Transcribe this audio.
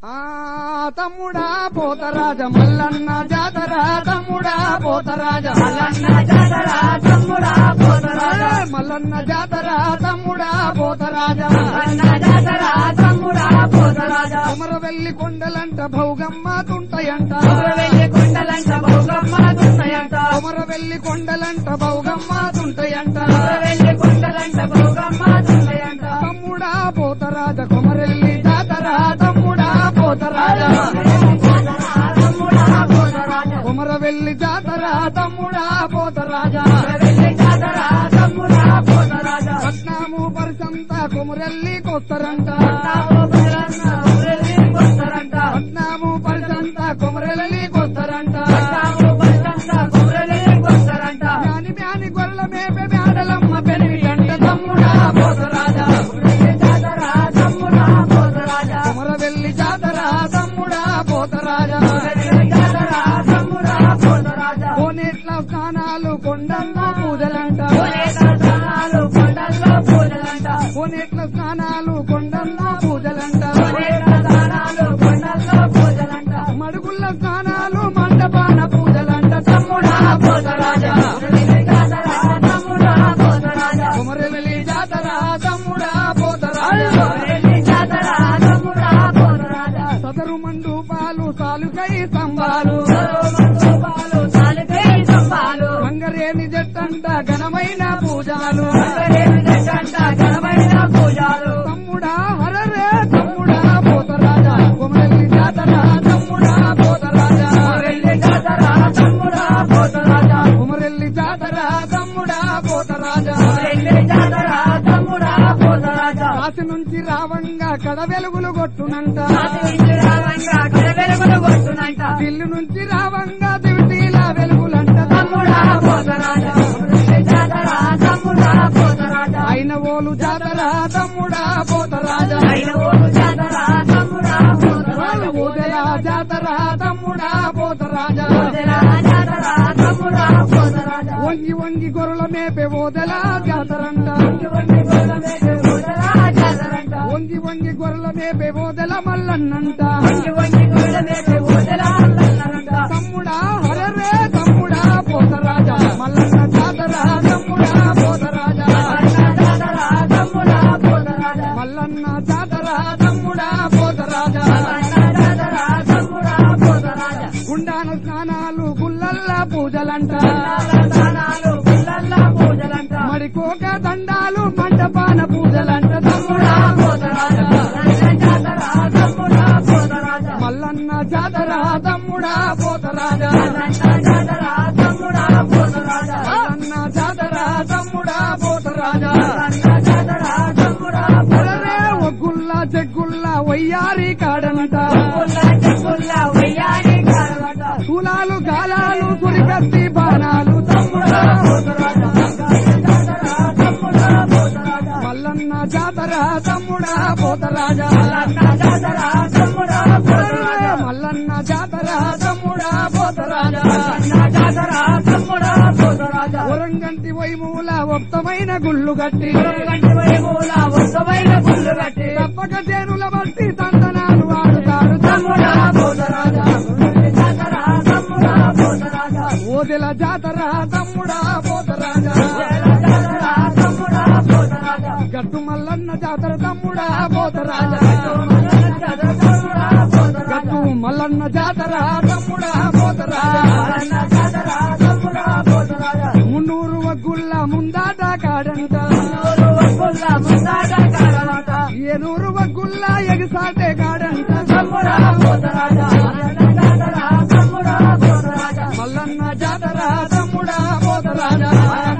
ఆ తమ్ముడా పోతరాజ మల్లన్న జాతర తమ్ముడా పోతరాజ మల్లన్న జాతర తమ్ముడా పోతరాజ మల్లన్న జాతర తమ్ముడా పోతరాజ మల్లన్న జాతర తమ్ముడా పోతరాజ కొమరవెల్లి కొండలంట భౌగమ్మ తుంటయంట వెళ్ళి కొండలంట భోగమ్మ దున్నయంట కొమరవెల్లి కొండలంట భౌగమ్మ తుంటయంట వెళ్ళి కొండలంట భోగమ్మ దున్నయంట తమ్ముడా పోతరాజ కొమరెల్లి జాతర తమ్ముడా పోతరాజ తమ్ముడా పోతరాజ కొమరవెల్లి జాతర తమ్ముడా పోతరాజ వెళ్ళి జాతర తమ్ముడా పోతరాజ పట్నాము పరిసంత కొమరెల్లి కొత్తరంట వెళ్ళి కొత్తరంట పట్నాము పరిసంత కొమరెల్లి కొత్తరంట వెళ్ళి కొత్తరంట మ్యాని మ్యాని గొర్రెల మేపే మేడలమ్మ పెరిగిటంట తమ్ముడా పోతరాజ జాతర తమ్ముడా పోతరాజ కొమరవెల్లి జాతర తమ్ముడా పోతరాజ జాతర తమ్ముడా పోతరాజ కోనేట్ల స్నానాలు కొండల్లో పూజలంట స్నానాలు కొండల్లో పూజలంట కోనేట్ల స్నానాలు కొండల్లో పూజలంట స్నానాలు కొండల్లో పూజలంట మడుగుల్ల స్నానాలు మండపాన పూజలంట తమ్ముడా పోతరాజ జాతర తమ్ముడా పోతరాజ కొమరవెల్లి జాతర తమ్ముడా పోతరాజ జాతర తమ్ముడా పోతరాజ సదరు మండూపాలు సాలుకై స్తంభాలు పాలు సాలిపై సంపాలు మంగరేని జట్టంట ఘనమైన పూజాలు జంట ఘనమైన పూజలు తమ్ముడా హరరే తమ్ముడా పోతరాజ కొమరవెల్లి జాతర తమ్ముడా పోతరాజ వెళ్ళి జాతర తమ్ముడా పోతరాజ కొమరెల్లి జాతర తమ్ముడా పోతరాజ వెళ్ళి జాతర తమ్ముడా పోతరాజ కాశి నుంచి రావంగా కడ వెలుగులు కొట్టునంట రావంగా వెలుగులు కొట్టునంట దిల్లు నుంచి రావంగా దివిటీల వెలుగులంట తమ్ముడా పోతరాజ జాతర తమ్ముడా పోతరాజ అయిన ఓలు జాతర తమ్ముడా పోతరాజ అయిన ఓటు జాతర తమ్ముడా పోతరాజ ఓదెల జాతర తమ్ముడా పోతరాజ ఓదెల జాతర తమ్ముడా పోతరాజ వంగి వంగి గొర్రెల మేపే ఓదెల జాతరంట ఇటువంటి గోడమే ఓదెల జాతరంట వంగి వంగి గొర్రెల మేపే ఓదెల మల్లన్నంట ఇటువంటి గోడమే ఓదెల అల్లరంట తమ్ముడా హరరే తమ్ముడా పోతరాజ మల్లన్న జాతర తమ్ముడా పోతరాజ జాతర తమ్ముడా పోతరాజ మల్లన్న జాతర తమ్ముడా పోతరాజ జాతర తమ్ముడా పోతరాజ గుండాన స్నానాలు గుల్లల్లా పూజలంట దానాలు పిల్లల పూజలంట మడికోక దండాలు మండపాన పూజలంట తమ్ముడా పోతరాజ జాతర తమ్ముడా పోతరాజ మల్లన్న జాతర తమ్ముడా పోతరాజ జాతర తమ్ముడా పోతరాజ మల్లన్న జాతర తమ్ముడా పోతరాజ జాతర తమ్ముడా హరరే ఒగ్గుల్లా చెగ్గుల్లా వయ్యారి కాడనంట పుల్ల చెప్పుల్ల వయ్యారి కారవట కులాలు గాలాలు గురికత్తి బాణాలు తమ్ముడా పోతరాజ జాతర తమ్ముడా పోతరాజ మల్లన్న జాతర తమ్ముడా పోతరాజ జాతర తమ్ముడా పోతరాజ మల్లన్న జాతర తమ్ముడా పోతరాజ జాతర తమ్ముడా పోతరాజ ఉరంగంటి వైమూల ఒప్తమైన గుళ్ళు గట్టి గంటి వైమూల వస్తమైన గుళ్ళు కట్టి తప్పక చేనుల బట్టి తందనాలు వాడుతాడు తమ్ముడా తమ్ముడా పోతరాజ జాతర తమ్ముడా పోతరాజ ఓదెల జాతర తమ్ముడా పోతరాజ జాతర తమ్ముడా పోతరాజ గట్టు మల్లన్న జాతర తమ్ముడా పోతరాజ జాతర తమ్ముడా పోతరాజ గట్టు మల్లన్న జాతర తమ్ముడా పోతరాజ జాతర తమ్ముడా పోతరాజ మున్నూరు వగ్గుల్ల ముందాట కాడంట నూరు వక్కుల ముందాట కారవట ఏనూరు వగ్గుల్ల ఎగసాటే కాడంట తమ్ముడా పోతరాజ జాతర తమ్ముడా పోతరాజ మల్లన్న జాతర తమ్ముడా పోతరాజ